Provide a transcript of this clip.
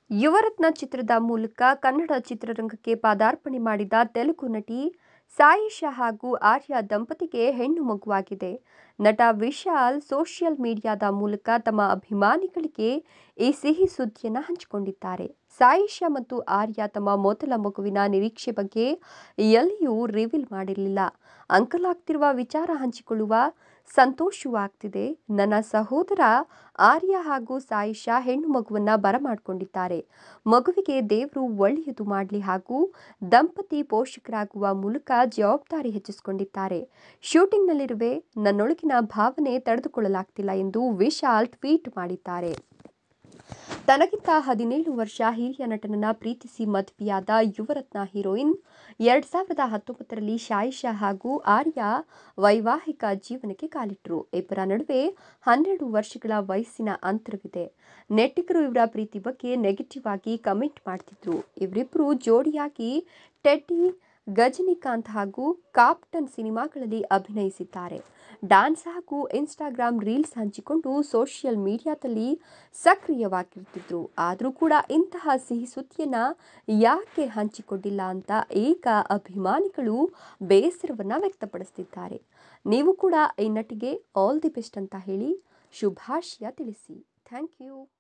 ಯುವರತ್ನ ಚಿತ್ರದ ಮೂಲಕ ಕನ್ನಡ ಚಿತ್ರರಂಗಕ್ಕೆ ಪಾದಾರ್ಪಣೆ ಮಾಡಿದ ತೆಲುಗು ನಟಿ ಸಾಯಿಷಾ ಹಾಗೂ ಆರ್ಯ ದಂಪತಿಗೆ ಹೆಣ್ಣು ಮಗುವಾಗಿದೆ ನಟ ವಿಶಾಲ್ ಸೋಷಿಯಲ್ ಮೀಡಿಯಾದ ಮೂಲಕ ತಮ್ಮ ಅಭಿಮಾನಿಗಳಿಗೆ ಈ ಸಿಹಿ ಸುದ್ದಿಯನ್ನು ಹಂಚಿಕೊಂಡಿದ್ದಾರೆ ಸಾಯಿಷಾ ಮತ್ತು ಆರ್ಯ ತಮ್ಮ ಮೊದಲ ಮಗುವಿನ ನಿರೀಕ್ಷೆ ಬಗ್ಗೆ ಎಲ್ಲಿಯೂ ರಿವೀಲ್ ಮಾಡಿರಲಿಲ್ಲ ಅಂಕಲ್ ಆಗ್ತಿರುವ ವಿಚಾರ ಹಂಚಿಕೊಳ್ಳುವ ಸಂತೋಷವೂ ಆಗ್ತಿದೆ ನನ್ನ ಸಹೋದರ ಆರ್ಯ ಹಾಗೂ ಸಾಯಿಷಾ ಹೆಣ್ಣು ಮಗುವನ್ನ ಬರಮಾಡಿಕೊಂಡಿದ್ದಾರೆ ಮಗುವಿಗೆ ದೇವರು ಒಳ್ಳೆಯದು ಮಾಡಲಿ ಹಾಗೂ ದಂಪತಿ ಪೋಷಕರಾಗುವ ಮೂಲಕ ಜವಾಬ್ದಾರಿ ಹೆಚ್ಚಿಸಿಕೊಂಡಿದ್ದಾರೆ ಶೂಟಿಂಗ್ನಲ್ಲಿರುವೆ ನನ್ನೊಳಗಿನ ಭಾವನೆ ತಡೆದುಕೊಳ್ಳಲಾಗ್ತಿಲ್ಲ ಎಂದು ವಿಶಾಲ್ ಟ್ವೀಟ್ ಮಾಡಿದ್ದಾರೆ ತನಗಿಂತ ಹದಿನೇಳು ವರ್ಷ ಹಿರಿಯ ನಟನನ್ನ ಪ್ರೀತಿಸಿ ಮದುವೆಯಾದ ಯುವರತ್ನ ಹೀರೋಯಿನ್ ಎರಡ್ ಸಾವಿರದ ಹತ್ತೊಂಬತ್ತರಲ್ಲಿ ಶಾಯಿಷಾ ಹಾಗೂ ಆರ್ಯ ವೈವಾಹಿಕ ಜೀವನಕ್ಕೆ ಕಾಲಿಟ್ಟರು ಇಬ್ಬರ ನಡುವೆ ಹನ್ನೆರಡು ವರ್ಷಗಳ ವಯಸ್ಸಿನ ಅಂತರವಿದೆ ನೆಟ್ಟಿಗರು ಇವರ ಪ್ರೀತಿ ಬಗ್ಗೆ ನೆಗೆಟಿವ್ ಆಗಿ ಕಮೆಂಟ್ ಮಾಡ್ತಿದ್ರು ಇವರಿಬ್ಬರು ಜೋಡಿಯಾಗಿ ಟೆಡ್ಡಿ ಗಜನಿಕಾಂತ್ ಹಾಗೂ ಕಾಪ್ಟನ್ ಸಿನಿಮಾಗಳಲ್ಲಿ ಅಭಿನಯಿಸಿದ್ದಾರೆ ಡ್ಯಾನ್ಸ್ ಹಾಗೂ ಇನ್ಸ್ಟಾಗ್ರಾಮ್ ರೀಲ್ಸ್ ಹಂಚಿಕೊಂಡು ಸೋಷಿಯಲ್ ಮೀಡಿಯಾದಲ್ಲಿ ಸಕ್ರಿಯವಾಗಿರ್ತಿದ್ರು ಆದರೂ ಕೂಡ ಇಂತಹ ಸಿಹಿ ಸುದ್ದಿಯನ್ನು ಯಾಕೆ ಹಂಚಿಕೊಂಡಿಲ್ಲ ಅಂತ ಈಗ ಅಭಿಮಾನಿಗಳು ಬೇಸರವನ್ನು ವ್ಯಕ್ತಪಡಿಸ್ತಿದ್ದಾರೆ ನೀವು ಕೂಡ ಈ ನಟಿಗೆ ಆಲ್ ದಿ ಬೆಸ್ಟ್ ಅಂತ ಹೇಳಿ ಶುಭಾಶಯ ತಿಳಿಸಿ ಥ್ಯಾಂಕ್ ಯು